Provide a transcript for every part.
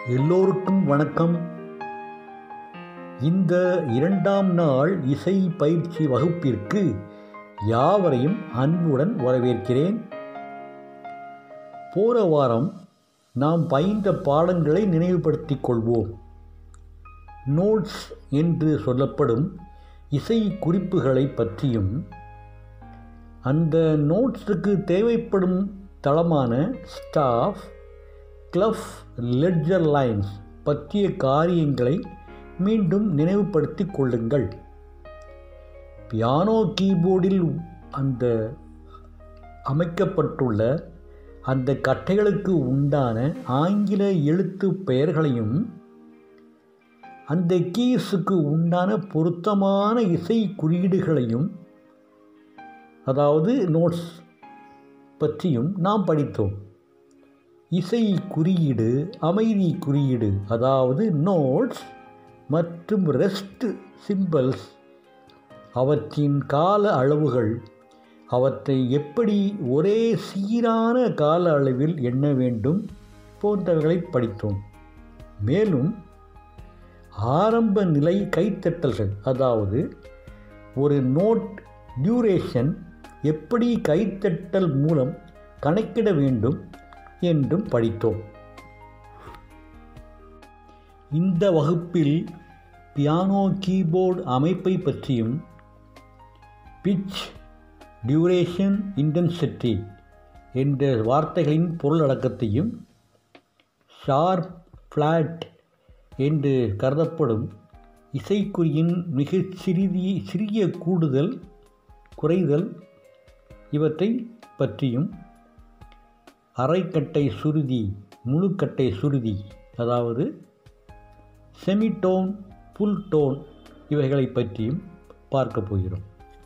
எல்லோருக்கும் வணக்கம் இந்த இரண்டாம் நாள் இசை பயிற்சி வகுப்பிற்கு யாவரையும் அன்புடன் வரவேற்கிறேன் போன வாரம் நாம் பயின்ற பாடங்களை நினைவுபடுத்திக் கொள்வோம் நோட்ஸ் என்று சொல்லப்படும் இசை குறிப்புகளை பற்றியும் அந்த நோட்ஸுக்கு தேவைப்படும் தளமான ஸ்டாஃப் கிளஃப் லெட்ஜர் லைன்ஸ் பற்றிய காரியங்களை மீண்டும் நினைவுபடுத்திக் கொள்ளுங்கள் பியானோ கீபோர்டில் அந்த அமைக்கப்பட்டுள்ள அந்த கட்டைகளுக்கு உண்டான ஆங்கில எழுத்து பெயர்களையும் அந்த கீஸுக்கு உண்டான பொருத்தமான இசை குறியீடுகளையும் அதாவது நோட்ஸ் பற்றியும் நாம் படித்தோம் இசை குறியீடு அமைதி குறியீடு அதாவது நோட்ஸ் மற்றும் ரெஸ்ட் சிம்பிள்ஸ் அவற்றின் கால அளவுகள் அவற்றை எப்படி ஒரே சீரான கால அளவில் எண்ண வேண்டும் போன்றவைகளை படித்தோம் மேலும் ஆரம்ப நிலை கைத்தட்டல்கள் அதாவது ஒரு நோட் டியூரேஷன் எப்படி கைத்தட்டல் மூலம் கணக்கிட வேண்டும் என்றும் படித்தோம் இந்த வகுப்பில் பியானோ கீபோர்டு அமைப்பை பற்றியும் பிச் டியூரேஷன் இன்டென்சிட்டி என்ற வார்த்தைகளின் பொருளடக்கத்தையும் ஷார்ப் ஃப்ளாட் என்று கருதப்படும் இசைக்குறியின் மிக சிறிய சிறிய கூடுதல் குறைதல் இவற்றை பற்றியும் அரைக்கட்டை சுருதி முழுக்கட்டை சுருதி அதாவது செமிடோன் புல் டோன் இவைகளை பற்றியும் பார்க்க போகிறோம்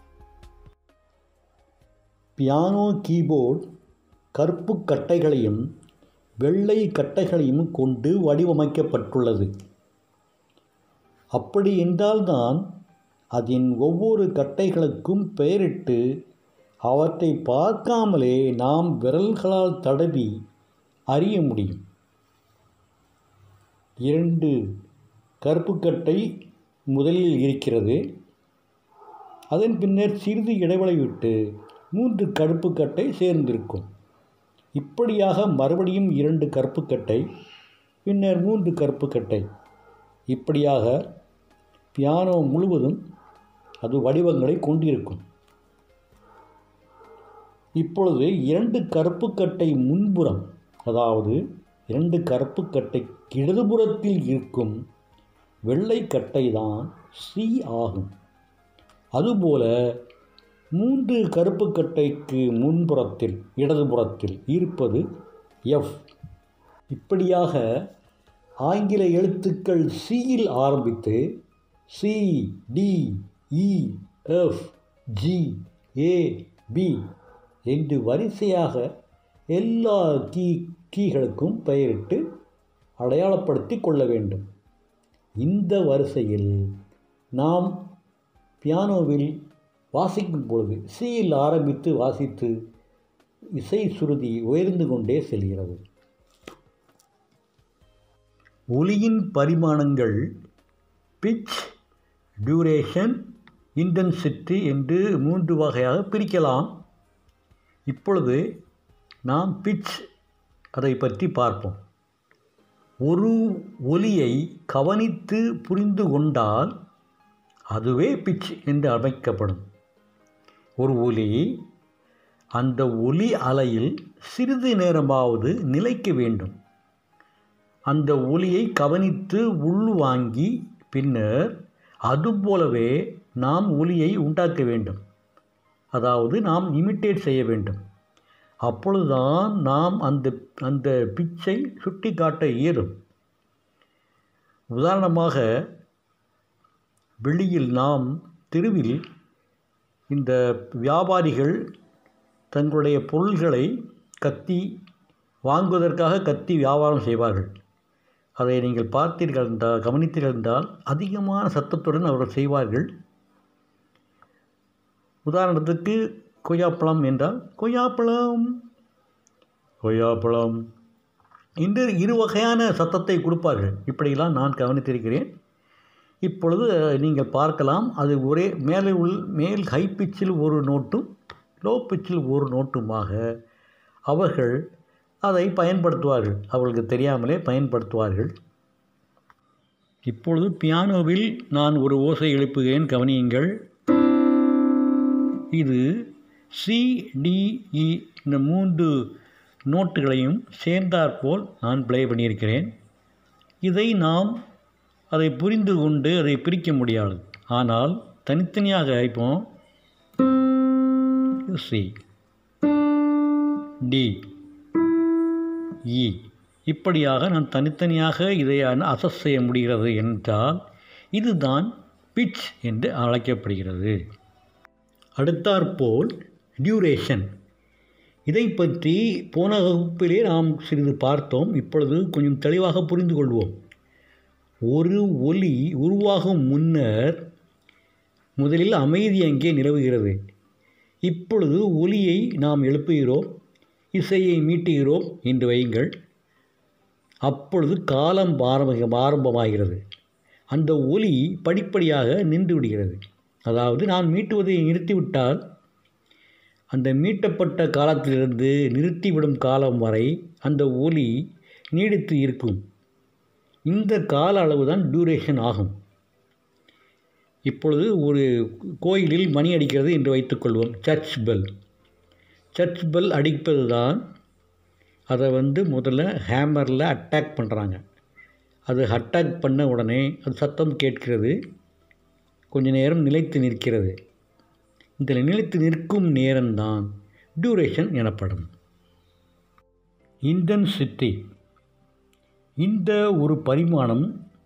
பியானோ கீபோர்டு கருப்பு கட்டைகளையும் வெள்ளை கட்டைகளையும் கொண்டு வடிவமைக்கப்பட்டுள்ளது அப்படி என்றால்தான் அதன் ஒவ்வொரு கட்டைகளுக்கும் பெயரிட்டு அவற்றை பார்க்காமலே நாம் விரல்களால் தடவி அறிய முடியும் இரண்டு கருப்புக்கட்டை முதலில் இருக்கிறது அதன் பின்னர் சிறிது இடைவெளி விட்டு மூன்று கருப்புக்கட்டை சேர்ந்திருக்கும் இப்படியாக மறுபடியும் இரண்டு கருப்புக்கட்டை பின்னர் மூன்று கருப்புக்கட்டை இப்படியாக பியானோ முழுவதும் அது வடிவங்களை கொண்டிருக்கும் இப்பொழுது இரண்டு கருப்புக்கட்டை முன்புறம் அதாவது இரண்டு கருப்புக்கட்டை இடதுபுறத்தில் இருக்கும் வெள்ளை கட்டை தான் சி ஆகும் அதுபோல மூன்று கருப்புக்கட்டைக்கு முன்புறத்தில் இடதுபுறத்தில் இருப்பது எஃப் இப்படியாக ஆங்கில எழுத்துக்கள் சியில் ஆரம்பித்து C D E F G A B என்று வரிசையாக எல்லா கீ கீகளுக்கும் பெயரிட்டு அடையாளப்படுத்தி கொள்ள வேண்டும் இந்த வரிசையில் நாம் பியானோவில் வாசிக்கும் பொழுது சியில் ஆரம்பித்து வாசித்து இசை சுருதி உயர்ந்து கொண்டே செல்கிறது ஒலியின் பரிமாணங்கள் பிச் டியூரேஷன் இன்டென்சிட்டி என்று மூன்று வகையாக பிரிக்கலாம் இப்பொழுது நாம் பிச் அதை பற்றி பார்ப்போம் ஒரு ஒலியை கவனித்து புரிந்து கொண்டால் அதுவே பிச் என்று அமைக்கப்படும் ஒரு ஒலி அந்த ஒலி அலையில் சிறிது நேரமாவது நிலைக்க வேண்டும் அந்த ஒலியை கவனித்து உள்வாங்கி பின்னர் அதுபோலவே நாம் ஒலியை உண்டாக்க வேண்டும் அதாவது நாம் இமிட்டேட் செய்ய வேண்டும் அப்பொழுதுதான் நாம் அந்த அந்த பிச்சை சுட்டி காட்ட இயலும் உதாரணமாக வெளியில் நாம் தெருவில் இந்த வியாபாரிகள் தங்களுடைய பொருள்களை கத்தி வாங்குவதற்காக கத்தி வியாபாரம் செய்வார்கள் அதை நீங்கள் பார்த்தீர்கள் என்றால் கவனித்தீர்கள் என்றால் அதிகமான சத்தத்துடன் அவர்கள் செய்வார்கள் உதாரணத்துக்கு கொய்யாப்பழம் என்றால் கொய்யாப்பழம் கொய்யாப்பழம் இன்று இரு வகையான சத்தத்தை கொடுப்பார்கள் இப்படியெல்லாம் நான் கவனித்திருக்கிறேன் இப்பொழுது நீங்கள் பார்க்கலாம் அது ஒரே மேலே உள் மேல் ஹை பிச்சில் ஒரு நோட்டும் லோ பிச்சில் ஒரு நோட்டுமாக அவர்கள் அதை பயன்படுத்துவார்கள் அவர்களுக்கு தெரியாமலே பயன்படுத்துவார்கள் இப்பொழுது பியானோவில் நான் ஒரு ஓசை எழுப்புகிறேன் கவனியுங்கள் இது சி டிஇ இந்த மூன்று நோட்டுகளையும் சேர்ந்தாற்போல் நான் ப்ளே பண்ணியிருக்கிறேன் இதை நாம் அதை புரிந்து கொண்டு அதை பிரிக்க முடியாது ஆனால் தனித்தனியாக இப்போ சி டி இ இப்படியாக நான் தனித்தனியாக இதை அசஸ் செய்ய முடிகிறது என்றால் இதுதான் பிட்ச் என்று அழைக்கப்படுகிறது அடுத்தாற்போல் டியூரேஷன் இதை பற்றி போன வகுப்பிலே நாம் சிறிது பார்த்தோம் இப்பொழுது கொஞ்சம் தெளிவாக புரிந்து கொள்வோம் ஒரு ஒலி உருவாகும் முன்னர் முதலில் அமைதி அங்கே நிலவுகிறது இப்பொழுது ஒலியை நாம் எழுப்புகிறோம் இசையை மீட்டுகிறோம் என்று வையுங்கள் அப்பொழுது காலம் ஆரம்ப ஆரம்பமாகிறது அந்த ஒலி படிப்படியாக நின்று விடுகிறது அதாவது நான் மீட்டுவதை நிறுத்திவிட்டால் அந்த மீட்டப்பட்ட காலத்திலிருந்து நிறுத்திவிடும் காலம் வரை அந்த ஒலி நீடித்து இருக்கும் இந்த கால அளவு தான் டியூரேஷன் ஆகும் இப்பொழுது ஒரு கோயிலில் மணி அடிக்கிறது என்று வைத்துக்கொள்வோம் சர்ச் பெல் சர்ச் பெல் அடிப்பது தான் அதை வந்து முதல்ல ஹேமரில் அட்டாக் பண்ணுறாங்க அது அட்டாக் பண்ண உடனே அது சத்தம் கேட்கிறது கொஞ்ச நேரம் நிலைத்து நிற்கிறது இந்த நிலைத்து நிற்கும் நேரம்தான் டியூரேஷன் எனப்படும் இன்டென்சிட்டி இந்த ஒரு பரிமாணம்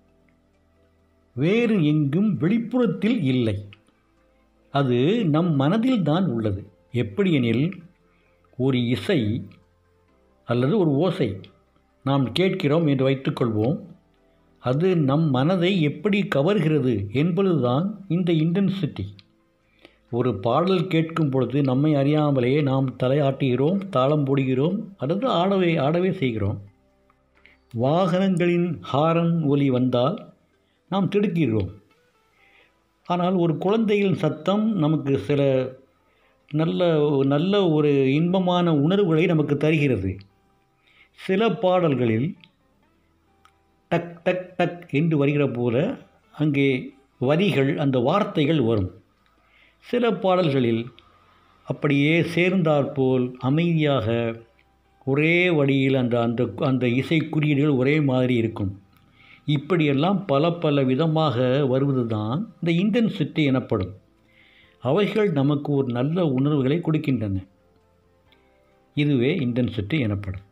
வேறு எங்கும் வெளிப்புறத்தில் இல்லை அது நம் மனதில் தான் உள்ளது எப்படியெனில் ஒரு இசை அல்லது ஒரு ஓசை நாம் கேட்கிறோம் என்று வைத்துக்கொள்வோம் அது நம் மனதை எப்படி கவர்கிறது என்பதுதான் இந்த இன்டென்சிட்டி ஒரு பாடல் கேட்கும் பொழுது நம்மை அறியாமலே நாம் தலையாட்டுகிறோம் தாளம் போடுகிறோம் அல்லது ஆடவே ஆடவே செய்கிறோம் வாகனங்களின் ஹாரன் ஒலி வந்தால் நாம் திடுக்கிறோம் ஆனால் ஒரு குழந்தையின் சத்தம் நமக்கு சில நல்ல நல்ல ஒரு இன்பமான உணர்வுகளை நமக்கு தருகிறது சில பாடல்களில் டக் டக் டக் என்று வருகிற போல அங்கே வரிகள் அந்த வார்த்தைகள் வரும் சில பாடல்களில் அப்படியே சேர்ந்தாற்போல் அமைதியாக ஒரே வழியில் அந்த அந்த அந்த இசை குறியீடுகள் ஒரே மாதிரி இருக்கும் இப்படியெல்லாம் பல பல விதமாக வருவது தான் இந்த இன்டென்சிட்டி எனப்படும் அவைகள் நமக்கு ஒரு நல்ல உணர்வுகளை கொடுக்கின்றன இதுவே இன்டென்சிட்டி எனப்படும்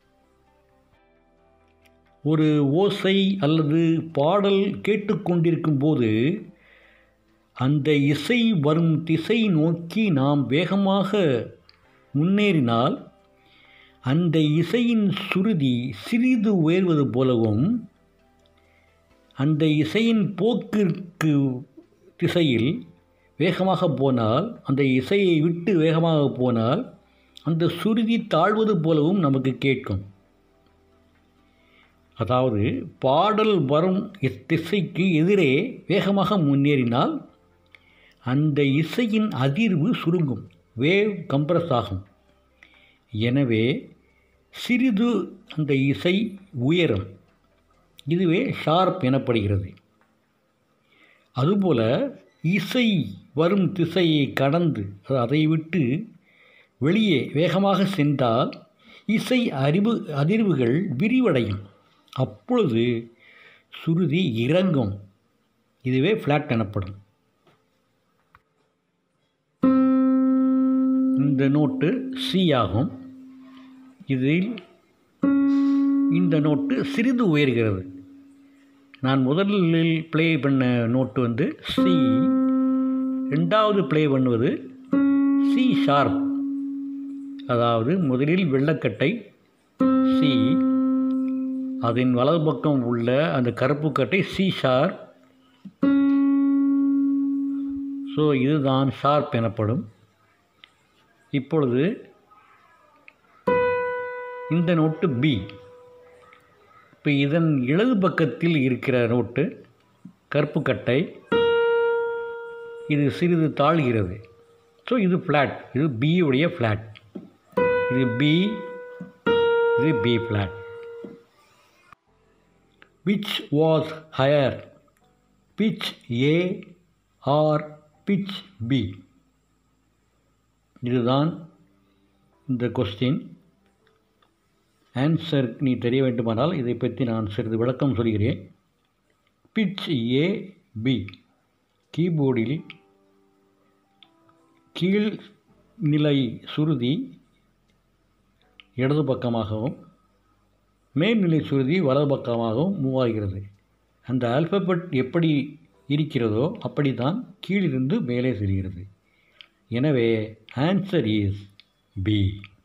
ஒரு ஓசை அல்லது பாடல் கேட்டுக்கொண்டிருக்கும் போது அந்த இசை வரும் திசை நோக்கி நாம் வேகமாக முன்னேறினால் அந்த இசையின் சுருதி சிறிது உயர்வது போலவும் அந்த இசையின் போக்கிற்கு திசையில் வேகமாக போனால் அந்த இசையை விட்டு வேகமாக போனால் அந்த சுருதி தாழ்வது போலவும் நமக்கு கேட்கும் அதாவது பாடல் வரும் திசைக்கு எதிரே வேகமாக முன்னேறினால் அந்த இசையின் அதிர்வு சுருங்கும் வேவ் கம்ப்ரஸ் ஆகும் எனவே சிறிது அந்த இசை உயரும் இதுவே ஷார்ப் எனப்படுகிறது அதுபோல இசை வரும் திசையை கடந்து அதை விட்டு வெளியே வேகமாக சென்றால் இசை அறிவு அதிர்வுகள் விரிவடையும் அப்பொழுது சுருதி இறங்கும் இதுவே ஃப்ளாட் எனப்படும் இந்த நோட்டு சி ஆகும் இதில் இந்த நோட்டு சிறிது உயர்கிறது நான் முதலில் ப்ளே பண்ண நோட்டு வந்து சி ரெண்டாவது ப்ளே பண்ணுவது சி ஷார்ப் அதாவது முதலில் வெள்ளக்கட்டை சி அதன் வலது பக்கம் உள்ள அந்த கருப்பு கட்டை சி ஷார்ப் ஸோ இதுதான் ஷார்ப் எனப்படும் இப்பொழுது இந்த நோட்டு பி இப்போ இதன் இடது பக்கத்தில் இருக்கிற நோட்டு கருப்பு கட்டை இது சிறிது தாழ்கிறது ஸோ இது ஃப்ளாட் இது B உடைய ஃப்ளாட் இது பி இது B flat which was higher pitch A or pitch B இதுதான் இந்த கொஸ்டின் ஆன்சர் நீ தெரிய வேண்டுமானால் இதை பற்றி நான் சிறிது விளக்கம் சொல்கிறேன் பிட்ச் ஏ பி கீபோர்டில் கீழ் நிலை சுருதி இடது பக்கமாகவும் மேல்நிலை சுருதி வலது பக்கமாகவும் மூவ் ஆகிறது அந்த ஆல்பபெட் எப்படி இருக்கிறதோ அப்படி தான் கீழிருந்து மேலே செல்கிறது எனவே ஆன்சர் இஸ் பி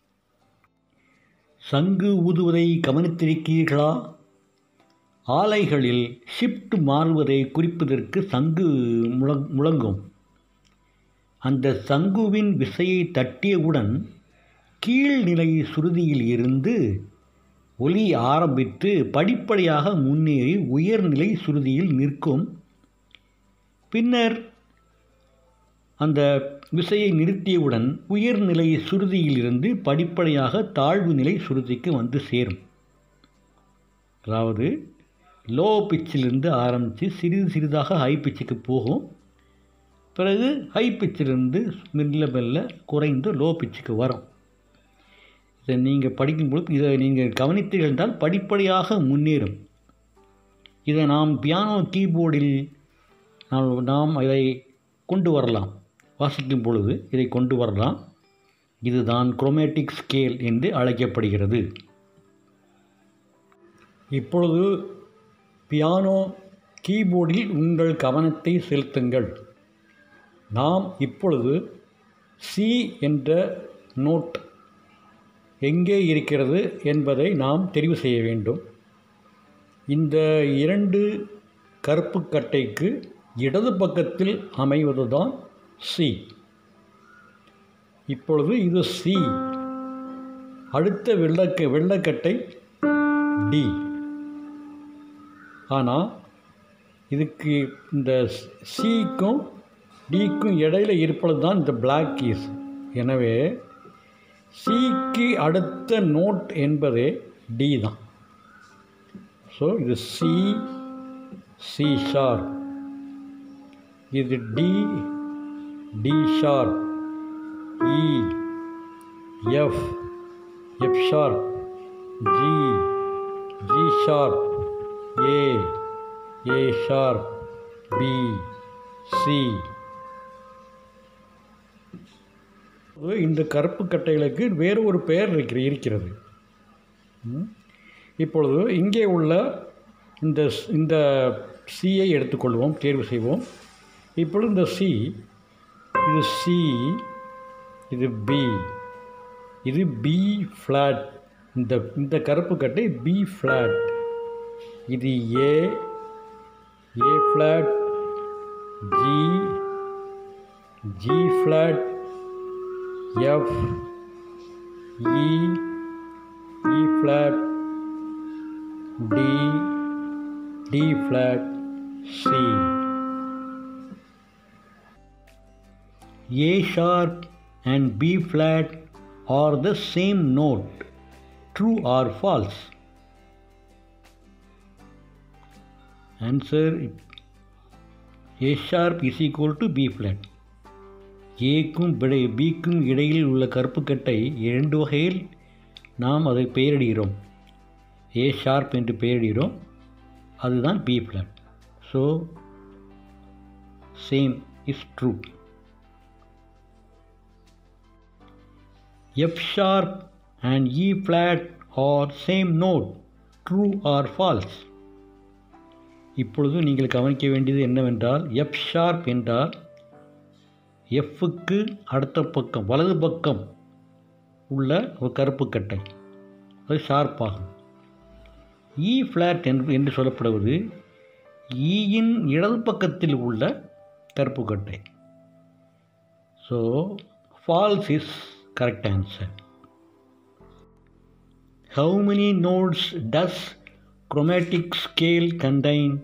சங்கு ஊதுவதை கவனித்திருக்கிறீர்களா ஆலைகளில் ஷிஃப்ட் மாறுவதை குறிப்பதற்கு சங்கு முழங் முழங்கும் அந்த சங்குவின் விசையை தட்டியவுடன் கீழ்நிலை சுருதியில் இருந்து ஒலி ஆரம்பித்து படிப்படியாக முன்னேறி உயர்நிலை சுருதியில் நிற்கும் பின்னர் அந்த விசையை நிறுத்தியவுடன் உயர்நிலை சுருதியிலிருந்து படிப்படியாக தாழ்வு நிலை சுருதிக்கு வந்து சேரும் அதாவது லோ பிச்சிலிருந்து ஆரம்பித்து சிறிது சிறிதாக ஹை பிச்சுக்கு போகும் பிறகு ஹை பிச்சிலிருந்து மெல்ல மெல்ல குறைந்து லோ பிச்சுக்கு வரும் இதை நீங்கள் படிக்கும்பொழுது இதை நீங்கள் கவனித்தீர்கள் என்றால் படிப்படியாக முன்னேறும் இதை நாம் பியானோ கீபோர்டில் நாம் நாம் இதை கொண்டு வரலாம் வாசிக்கும் பொழுது இதை கொண்டு வரலாம் இதுதான் குரோமேட்டிக் ஸ்கேல் என்று அழைக்கப்படுகிறது இப்பொழுது பியானோ கீபோர்டில் உங்கள் கவனத்தை செலுத்துங்கள் நாம் இப்பொழுது சி என்ற நோட் எங்கே இருக்கிறது என்பதை நாம் தெரிவு செய்ய வேண்டும் இந்த இரண்டு கருப்பு கட்டைக்கு இடது பக்கத்தில் அமைவது தான் சி இப்பொழுது இது சி அடுத்த வெள்ளக்க வெள்ளக்கட்டை டி ஆனால் இதுக்கு இந்த சிக்கும் டிக்கும் இடையில இருப்பது தான் இந்த பிளாக் கீஸ் எனவே சிக்கு அடுத்த நோட் என்பதே டி தான் ஸோ இது சி சி ஷார்ப் இது D D sharp E F F sharp G G sharp A A sharp B C இந்த கருப்பு கட்டைகளுக்கு வேறு ஒரு பெயர் இருக்கிற இருக்கிறது ம். இப்பொழுது இங்கே உள்ள இந்த ஸ்- இந்த சியை எடுத்துக்கொள்வோம் தேர்வு செய்வோம் இப்பொழுது இந்த சி இது சி இது பி இது பி ஃப்ளாட் இந்த இந்த கருப்பு கட்டை பி ஃப்ளாட் இது A A flat G G flat F E E flat D D flat C A sharp and B flat are the same note. True or false? Answer A sharp is equal to B flat. ஏக்கும் விடை பிக்கும் இடையில் உள்ள கருப்புக்கட்டை இரண்டு வகையில் நாம் அதை பெயரிடுகிறோம் ஏ sharp என்று பெயரிடுகிறோம் அதுதான் B flat so same is true F sharp and E flat are same note. True or false? இப்பொழுது நீங்கள் கவனிக்க வேண்டியது என்னவென்றால் எஃப் ஷார்ப் என்றால் எஃப்க்கு அடுத்த பக்கம் வலது பக்கம் உள்ள ஒரு கருப்பு கட்டை அது ஷார்ப்பாகும் இ ஃப்ளாட் என்று என்று சொல்லப்படுவது ஈயின் இடது பக்கத்தில் உள்ள கருப்பு கட்டை so false is correct answer how many notes does chromatic scale contain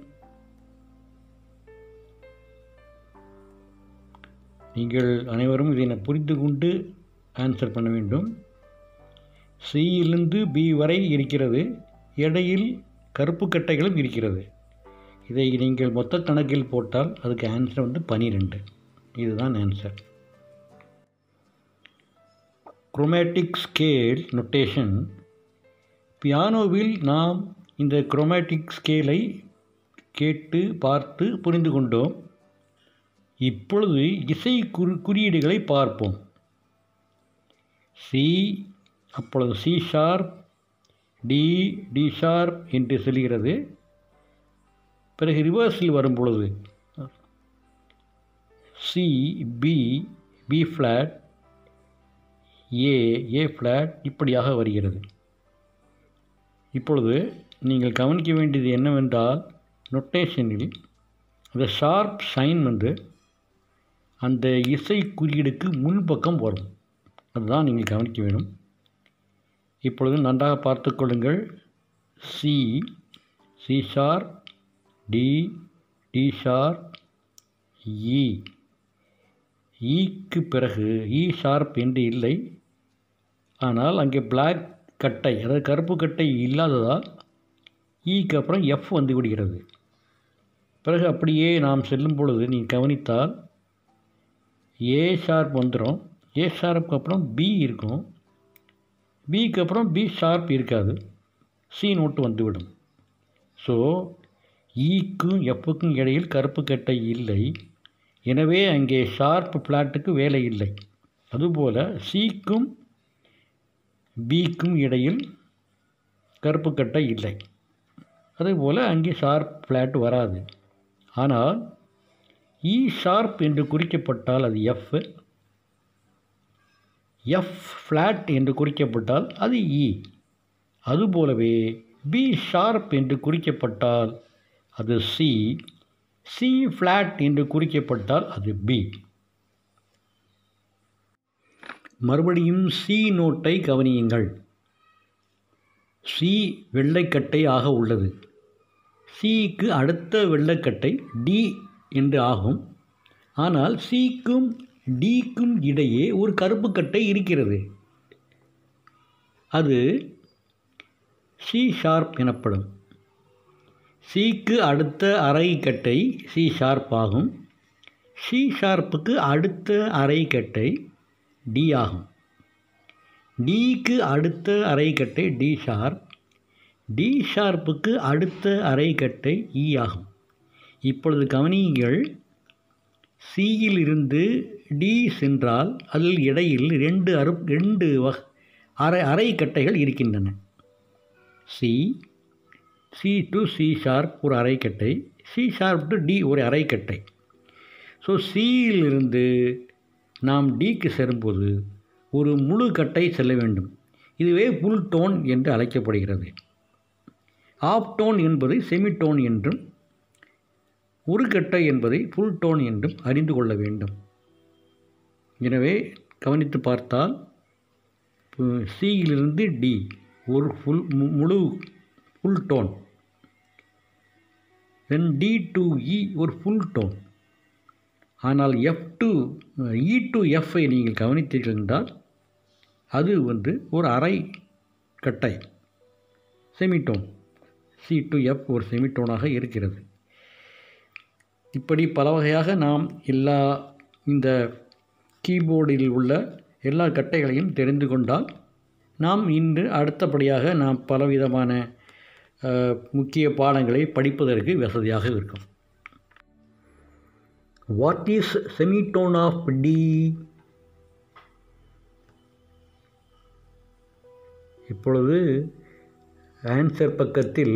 நீங்கள் அனைவரும் இதை புரிந்து கொண்டு ஆன்சர் பண்ண வேண்டும் சியிலிருந்து பி வரை இருக்கிறது இடையில் கருப்பு கட்டைகளும் இருக்கிறது இதை நீங்கள் மொத்த கணக்கில் போட்டால் அதுக்கு ஆன்சர் வந்து பனிரெண்டு இதுதான் ஆன்சர் குரோமேட்டிக் ஸ்கேல் நொட்டேஷன் பியானோவில் நாம் இந்த குரோமேட்டிக் ஸ்கேலை கேட்டு பார்த்து புரிந்து கொண்டோம் இப்பொழுது இசை குறி குறியீடுகளை பார்ப்போம் சி அப்பொழுது C sharp D D sharp என்று செல்கிறது பிறகு ரிவர்ஸில் வரும் பொழுது C B B flat A A flat இப்படியாக வருகிறது இப்பொழுது நீங்கள் கவனிக்க வேண்டியது என்னவென்றால் நொட்டேஷனில் அந்த ஷார்ப் சைன் வந்து அந்த இசை குறியீடுக்கு முன்பக்கம் வரும் அதுதான் நீங்கள் கவனிக்க வேணும் இப்பொழுது நன்றாக பார்த்து கொள்ளுங்கள் C C sharp D D sharp E ஈக்கு பிறகு இ ஷார்ப் என்று இல்லை ஆனால் அங்கே பிளாக் கட்டை அதாவது கருப்பு கட்டை இல்லாததால் ஈக்கு அப்புறம் எஃப் வந்து விடுகிறது பிறகு அப்படியே நாம் செல்லும் பொழுது நீ கவனித்தால் ஏ ஷார்ப் வந்துடும் ஏ ஷார்ப்புக்கு அப்புறம் பி இருக்கும் பிக்கு அப்புறம் பி ஷார்ப் இருக்காது சி நோட்டு வந்துவிடும் ஸோ ஈக்கும் எஃப்புக்கும் இடையில் கருப்பு கட்டை இல்லை எனவே அங்கே ஷார்ப் ஃப்ளாட்டுக்கு வேலை இல்லை அதுபோல் சிக்கும் பிக்கும் இடையில் கருப்பு கட்டை இல்லை அதுபோல் அங்கே ஷார்ப் ஃப்ளாட் வராது ஆனால் இ ஷார்ப் என்று குறிக்கப்பட்டால் அது எஃப் எஃப் ஃப்ளாட் என்று குறிக்கப்பட்டால் அது இ அதுபோலவே பி ஷார்ப் என்று குறிக்கப்பட்டால் அது சி சி ஃப்ளாட் என்று குறிக்கப்பட்டால் அது பி மறுபடியும் சி நோட்டை கவனியுங்கள் சி வெள்ளைக்கட்டை ஆக உள்ளது சிக்கு அடுத்த வெள்ளைக்கட்டை டி என்று ஆகும் ஆனால் சிக்கும் டிக்கும் இடையே ஒரு கருப்பு கட்டை இருக்கிறது அது சி ஷார்ப் எனப்படும் சிக்கு அடுத்த அரைக்கட்டை சி ஷார்ப் ஆகும் சி ஷார்ப்புக்கு அடுத்த அரைக்கட்டை டி ஆகும் டிக்கு அடுத்த அரைக்கட்டை டி ஷார்ப் டி ஷார்ப்புக்கு அடுத்த அரைக்கட்டை இ ஆகும் இப்பொழுது கவனியுங்கள் சியில் இருந்து டி சென்றால் அதில் இடையில் ரெண்டு அரு ரெண்டு வ அரை அரைக்கட்டைகள் இருக்கின்றன C C to C sharp ஒரு அரைக்கட்டை சி ஷார்ப் டு டி ஒரு அரைக்கட்டை ஸோ சியிலிருந்து நாம் டிக்கு சேரும்போது ஒரு முழு கட்டை செல்ல வேண்டும் இதுவே ஃபுல் டோன் என்று அழைக்கப்படுகிறது ஆஃப் டோன் என்பது செமிடோன் என்றும் ஒரு கட்டை என்பதை ஃபுல் டோன் என்றும் அறிந்து கொள்ள வேண்டும் எனவே கவனித்து பார்த்தால் சியிலிருந்து டி ஒரு ஃபுல் முழு full tone then D to E ஒரு ஃபுல் டோன் ஆனால் F to E to F நீங்கள் கவனித்தீர்கள் என்றால் அது வந்து ஒரு அரை கட்டை செமிடோன் சி டு எஃப் ஒரு செமிடோனாக இருக்கிறது இப்படி பல வகையாக நாம் எல்லா இந்த கீபோர்டில் உள்ள எல்லா கட்டைகளையும் தெரிந்து கொண்டால் நாம் இன்று அடுத்தபடியாக நாம் பலவிதமான முக்கிய பாடங்களை படிப்பதற்கு வசதியாக இருக்கும் what is semitone of D இப்பொழுது ஆன்சர் பக்கத்தில்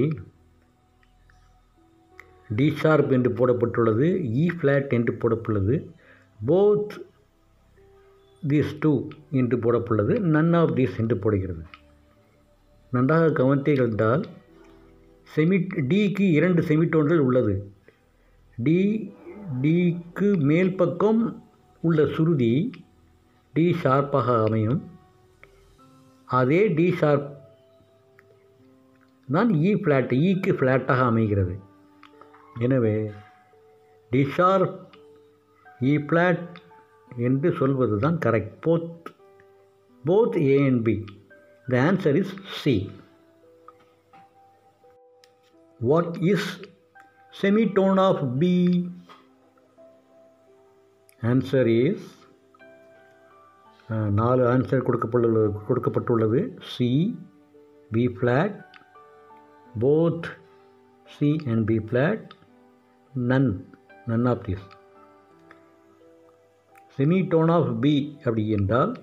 டி ஷார்ப் என்று போடப்பட்டுள்ளது இ ஃப்ளாட் என்று போடப்பட்டுள்ளது போத் தீஸ் டூ என்று போடப்பட்டுள்ளது நன் ஆஃப் தீஸ் என்று போடுகிறது நன்றாக கவனித்தீர்கள் என்றால் செமி டிக்கு இரண்டு செமிடோன்கள் உள்ளது டி டிக்கு மேல் பக்கம் உள்ள சுருதி டி ஷார்ப்பாக அமையும் அதே டி ஷார்ப் தான் இ ஃப்ளாட் ஈக்கு ஃப்ளாட்டாக அமைகிறது எனவே டி ஷார்ப் இ ஃப்ளாட் என்று சொல்வது தான் correct both both A and B the answer is C what is semitone of B answer is நாலு ஆன்சர் கொடுக்கப்பட்டுள்ளது கொடுக்கப்பட்டுள்ளது C B flat both C and B flat none none of this semitone of B அப்படி என்றால்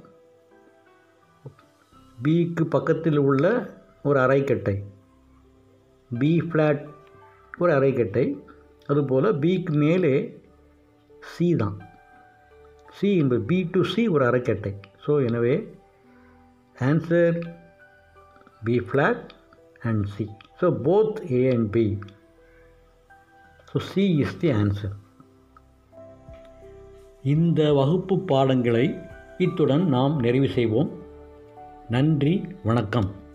பிக்கு பக்கத்தில் உள்ள ஒரு அரைக்கட்டை B flat ஒரு அரைக்கட்டை அதுபோல் பிக்கு மேலே சி தான் சி என்பது பி டு சி ஒரு அரைக்கட்டை ஸோ எனவே answer B flat and C so both A and B so C is the answer இந்த வகுப்பு பாடங்களை இத்துடன் நாம் நிறைவு செய்வோம் நன்றி வணக்கம்